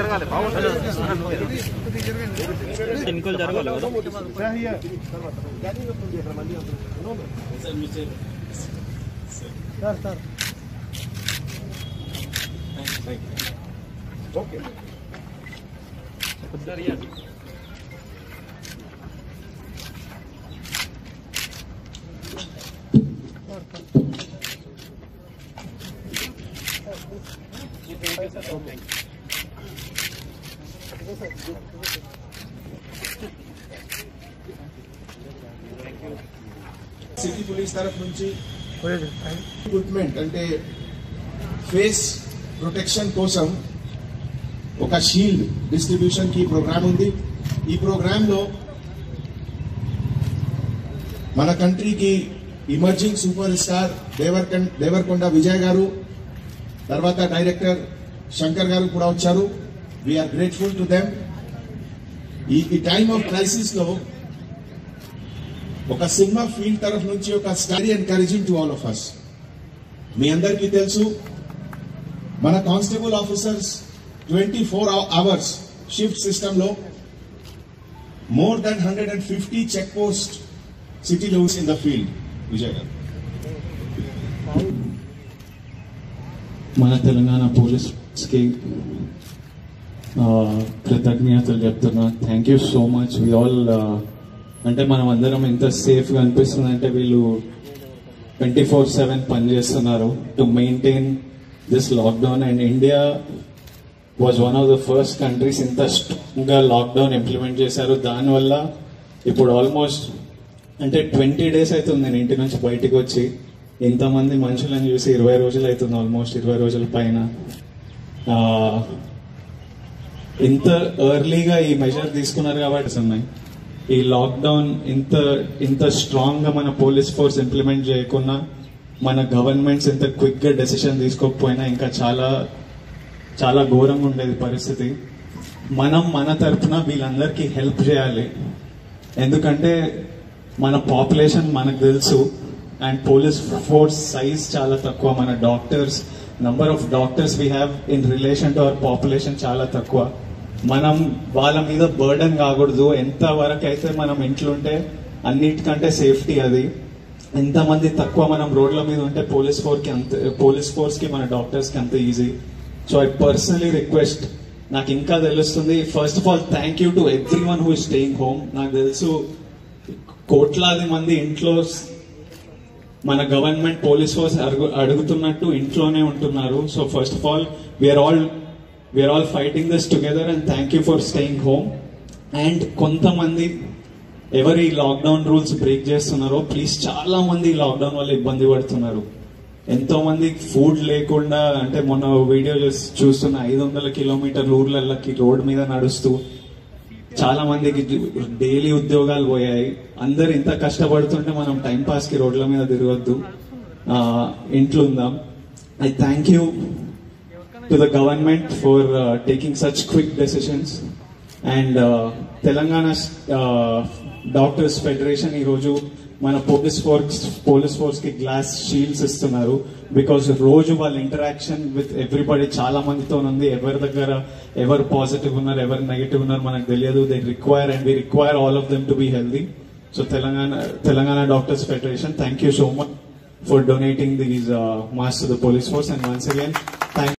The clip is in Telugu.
జరగాలి బాగుంటుంది ఎన్నికలు జరగాలి కదా సిటీ పోలీస్ తరఫు నుంచి ఎక్విప్మెంట్ అంటే ఫేస్ ప్రొటెక్షన్ కోసం ఒక షీల్డ్ డిస్ట్రిబ్యూషన్ కి ప్రోగ్రామ్ ఉంది ఈ ప్రోగ్రామ్ లో మన కంట్రీకి emerging super star Devar Deverakonda Vijay గారు తర్వాత డైరెక్టర్ శంకర్ గారు కూడా వచ్చారు వీఆర్ గ్రేట్ఫుల్ టు దెమ్ ఈ ఈ టైమ్ ఆఫ్ క్రైసిస్ లో ఒక సినిమా ఫీల్డ్ తరఫు నుంచి ఒక study encouraging to all of us మీ అందరికీ తెలుసు మన constable officers twenty four hours shift system లో more than hundred and fifty check post సిటీలో ఇన్ ద ఫీల్డ్ విజయ్ గారు మన తెలంగాణ పోలీస్కి కృతజ్ఞతలు చెప్తున్నా thank you so much we all అంటే మనం అందరం ఎంత సేఫ్గా అనిపిస్తుంది అంటే వీళ్ళు ట్వంటీ ఫోర్ సెవెన్ పనిచేస్తున్నారు to maintain this lockdown and India was one of the first countries ఇంత స్ట్రాంగ్గా లాక్డౌన్ ఇంప్లిమెంట్ చేశారు దానివల్ల ఇప్పుడు ఆల్మోస్ట్ అంటే ట్వంటీ డేస్ అవుతుంది నేను ఇంటి నుంచి బయటికి వచ్చి ఇంతమంది మనుషులను చూసి ఇరవై రోజులు అవుతుంది ఆల్మోస్ట్ ఇరవై రోజుల పైన ఆ, ఇంత ఎర్లీగా ఈ మెజర్ తీసుకున్నారు కాబట్టి ఉన్నాయి ఈ లాక్డౌన్ ఇంత ఇంత స్ట్రాంగ్ గా మన పోలీస్ ఫోర్స్ ఇంప్లిమెంట్ చేయకున్నా మన గవర్నమెంట్స్ ఇంత క్విక్ గా డెసిషన్ తీసుకోకపోయినా ఇంకా చాలా చాలా ఘోరంగా ఉండేది పరిస్థితి మనం మన తరఫున వీళ్ళందరికీ హెల్ప్ చేయాలి ఎందుకంటే మన పాపులేషన్ మనకు తెలుసు అండ్ పోలీస్ ఫోర్స్ సైజ్ చాలా తక్కువ మన doctors number of doctors we have in relation to our population చాలా తక్కువ మనం వాళ్ళ మీద బర్డన్ కాకూడదు ఎంత వరకు అయితే మనం ఇంట్లో ఉంటే అన్నిటికంటే సేఫ్టీ అది ఎంతమంది తక్కువ మనం రోడ్ల మీద ఉంటే పోలీస్ ఫోర్ కి అంత పోలీస్ ఫోర్స్ కి మన డాక్టర్స్ కి అంత easy so I personally request నాకు ఇంకా తెలుస్తుంది first of all thank you to everyone who staying home నాకు తెలుసు కోట్లాది మంది ఇంట్లో మన గవర్నమెంట్ పోలీస్ ఫోర్స్ అడుగు అడుగుతున్నట్టు ఇంట్లోనే ఉంటున్నారు so first of all we are all we are all fighting this together and thank you for staying home and కొంతమంది ఎవరి లాక్డౌన్ రూల్స్ బ్రేక్ చేస్తున్నారో ప్లీజ్ చాలా మంది లాక్డౌన్ వల్ల ఇబ్బంది పడుతున్నారు ఎంతో మంది ఫుడ్ లేకుండా అంటే మొన్న వీడియో చూస్తున్న ఐదు వందల కిలోమీటర్ల ఊర్లకి రోడ్ మీద నడుస్తూ చాలా మందికి డైలీ ఉద్యోగాలు పోయాయి అందరు ఇంత కష్టపడుతుంటే మనం టైం పాస్ కి రోడ్ల మీద తిరగొద్దు ఆ, ఇంట్లో ఉందాం I thank you to the government for taking such quick decisions and Telangana doctors federation ఈరోజు మన పోలీస్ ఫోర్స్ పోలీస్ ఫోర్స్ కి గ్లాస్ షీల్డ్స్ ఇస్తున్నారు బికాస్ రోజు వాళ్ళ ఇంటరాక్షన్ విత్ ఎవ్రీబడి చాలా మందితో ఉంది ఎవరి దగ్గర ఎవరు పాజిటివ్ ఉన్నారు ఎవరు నెగిటివ్ ఉన్నారు మనకు తెలియదు they require and we require all of them to be healthy so Telangana Telangana doctors federation thank you so much for donating these uh, masks to the police force and once again thank